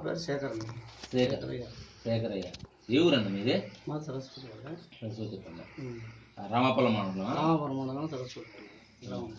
పేరు శేఖర్ అండి శేఖర్ శేఖరయ్య ఏ ఊరన్న మీదే మా సరస్వతి వాళ్ళ సరస్వతి పల్లె రామాపల్లం మండలం రామాపురం మండలం సరస్వతి గ్రామం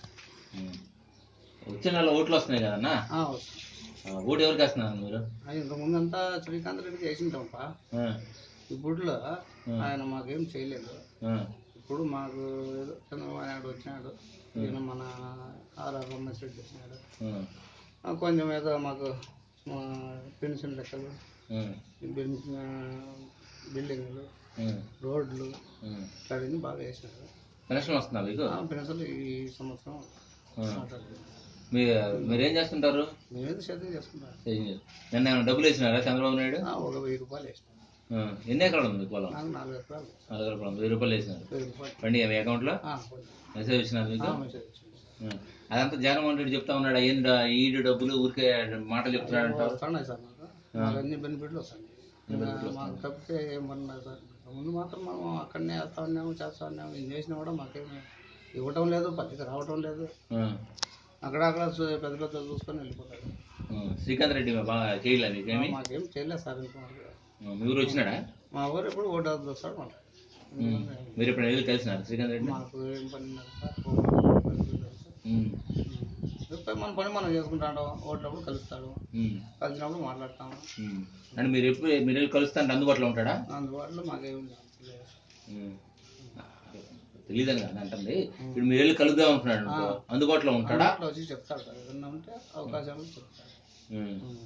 వచ్చే నెల ఓట్లు వస్తున్నాయి కదన్నా ఆ, వస్తుంది. ఆ, ఓటు ఎవరికి వేస్తున్నారు మీరు ఆ, ఇంతకుముందు అంతా శ్రీకాంత్ రెడ్డికి వేసింటాంప ఆ, ఇప్పుడులో ఆయన మాకేం చేయలేదు ఆ, ఇప్పుడు మాకు ఏదో చంద్రబాబు నాయుడు వచ్చినాడు ఈయన మన ఆర్ఆర్ రమేష్ రెడ్డి వచ్చినాడు ఆ, ఆ, కొంచెం ఏదో మాకు మా పెన్షన్ లెక్కలు ఆ, పెన్షన్ బిల్డింగ్లు ఆ, రోడ్లు ఆ. ఇట్లాంటివన్నీ బాగా వేసినారు పెన్షన్ వస్తుందా మీకు ఆ, పెన్షన్లు ఈ సంవత్సరం ఆ. మాట్లాడుతున్నాం మీ మీరేం చేస్తుంటారు మేమేదో సేద్యం చేసుకుంటాం ఏం చేస్తారు? నిన్న ఏమైనా డబ్బులు వేసినారా చంద్రబాబు నాయుడు ఆ, ఒక వెయ్యి రూపాయలు వేసినాం ఆ, ఎన్ని ఎకరాలు ఉంది మీకు పొలం నాకు నాలుగు ఎకరాలు నాలుగు ఎకరాల పొలం వెయ్యి రూపాయలు వేసినారు వెయ్యి రూపాయలు బండి మీ అకౌంట్లో ఆ, కొంచెం. మెసేజ్ వచ్చినారు మీకు ఆ, మెసేజ్ వచ్చింది ఆ, అదంతా జగన్మోహన్ రెడ్డి చెప్తా ఉన్నాడు ఏం ఈడు డబ్బులు ఊరికే మాటలు చెప్తున్నాడు అంటారు వస్తున్నాయి సార్ మాకు మాకు అన్ని బెనిఫిట్లు వస్తాయి మాకు తప్పితే ఏం పడినాయి సార్ ముందు మాత్రం మనం అక్కడనే వేస్తా ఉన్నాము చేస్తా ఉన్నాము ఇది చేసినా కూడా మాకేమి ఇవ్వటం లేదు పత్రిక రావటం లేదు ఆ, అక్కడ అక్కడ చూ- పెద్ద పెద్ద చూసుకొని వెళ్ళిపోతారు ఆ, శ్రీకాంత్ రెడ్డి బాగా చేయలేదు మీకేమి మాకేం చేయలేదు సార్ ఇంతవరకు ఆ, మీ ఊరు వచ్చినాడా మా ఊరు ఎప్పుడు ఓటు వద్దు వస్తాడు మన ఉమ్. మీరు ఎప్పుడు వెళ్ళి కలిసినారు శ్రీకాంత్ రెడ్డి మాకు ఏం పని ఉన్నది సార్ ఓటు పని తెలుసు. ఉమ్, ఉమ్. మన పని మనం చేసుకుంటాడు ఓట్లప్పుడు కలుస్తాడు ఉమ్, కలిసినప్పుడు మాట్లాడతాము ఉమ్. అంటే మీరు ఎప్పుడు మీరు వెళ్ళి కలుస్తాంటే అందుబాటులో ఉంటాడా అందుబాటులో మాకేం లేదు ఉమ్. తెలియదని కదా అంటుంది ఇప్పుడు మీరు వెళ్ళి కలుద్దాం అనుకున్నాడు అనుకో, అందుబాటులో ఉంటాడా అట్లా వచ్చి చెప్తాడు సార్ ఏదన్నా ఉంటే అవకాశాలు చెప్తాడు ఉమ్. ఉమ్.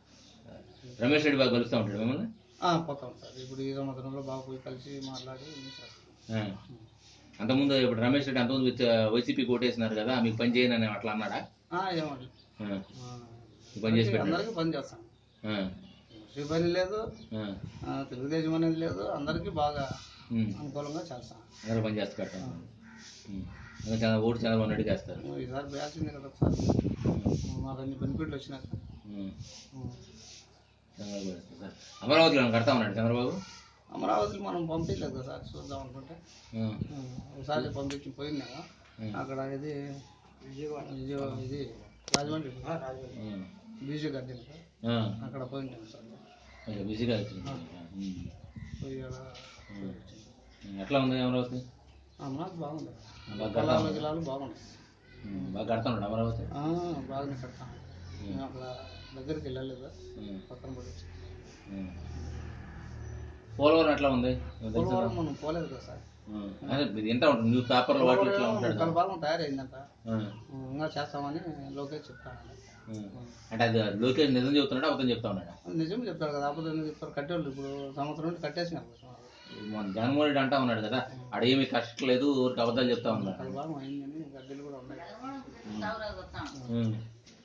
రమేష్ రెడ్డి బాగా కలుస్తూ ఉంటాడు మిమ్మల్ని ఆ, పోతాం సార్ ఇప్పుడు ఈ సంవత్సరంలో బాగా పోయి కలిసి మాట్లాడి అన్ని చేస్తాం. ఆ. అంతకుముందు ఇప్పుడు రమేష్ రెడ్డి అంతకుముందు విత్- వైసీపీ కోటేసినారు కదా మీకు పని చేయను అని అట్లా అన్నాడా ఆ, ఏమండి ఆ. ఆ, ఈ పని చేసి పెట్టాడు అందరికీ పని చేస్తాం ఆ. ఈ పని లేదు ఆ. ఆ, తెలుగుదేశం అనేది లేదు అందరికీ బాగా ఉమ్. అనుకూలంగా చేస్తాం అందరూ పని చేస్తారు ఇంకా చాలా ఓటు చంద్రబాబు నాయుడుకి వేస్తారు ఈసారి వేయాల్సిందే కదా సార్ మాకు అన్ని బెనిఫిట్లు వచ్చినాక ఉమ్. ఉమ్. చంద్రబాబు వేస్తారు సార్ అమరావతిలో ఏమైనా కడతా ఉన్నాడు చంద్రబాబు అమరావతికి మనం పంపించలేదు కదా సార్ చూద్దాం అనుకుంటే ఆ. ఉమ్, ఒకసారి పంపించి పోయినాము ఉమ్. అక్కడ ఇది విజయవాడ విజయవాడ ఇది రాజమండ్రి ఉమ్. బీజీ గార్డెన్ ఆ. అక్కడ పోయినాము సార్ కొంచెం బిజీగా వచ్చింది ఉమ్. పోయి ఆడ ఉమ్. ఎట్లా ఉంది అమరావతి అమరావతి బాగుంది బాగా కడతా పొలాలు ఉన్నాడు. గిలాలు బాగున్నాయి ఉమ్. బాగా కడతా ఉన్నాడు అమరావతి ఆ, బాగానే కడతాం మేము అక్కడ దగ్గరికి వెళ్ళలేదు ఉమ్. పక్కన పడి ఉమ్. పోలవరం ఎట్లా ఉంది మీకు తెలుసా? పోలవరం మనం పోలేదు కదా సార్ ఉమ్. అదే ఇది ఎంత ఉంటుంది న్యూస్ పేపర్లో వాటిలో ఇట్లా ఉంటాడు ముక్కల భాగం తయారైందంట ఆ. ఇంకా చేస్తామని లోకేష్ చెప్తాను ఉమ్. అంటే అది లోకేష్ నిజం చెప్తున్నాడా అబద్ధం చెప్తా ఉన్నాడా నిజం చెప్తాడు కదా అప్పుడు ఎందుకు చెప్తారు కట్టేవాళ్ళు ఇప్పుడు సంవత్సరం నుండి కట్టేసినారు సుమారు. మన జగన్మోహన్ రెడ్డి అంటా ఉన్నాడు కదా అడేమి కష్టలేదు ఊరికి అబద్ధాలు చెప్తా ఉన్నాడు ముక్కల భాగం అయిందని గడ్డలు కూడా ఉన్నాయి ఉమ్.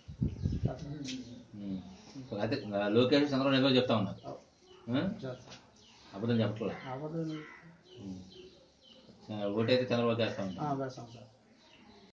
ఉమ్. అయితే లోకేష్ చంద్రబాబు నిజం చెప్తా ఉన్నారు ఉమ్? చేస్తాం అబద్ధం చెప్పట్లేదు అబద్ధం ఓటైతే చంద్రబాబు చేస్తా ఉంటాం వేస్తాం సార్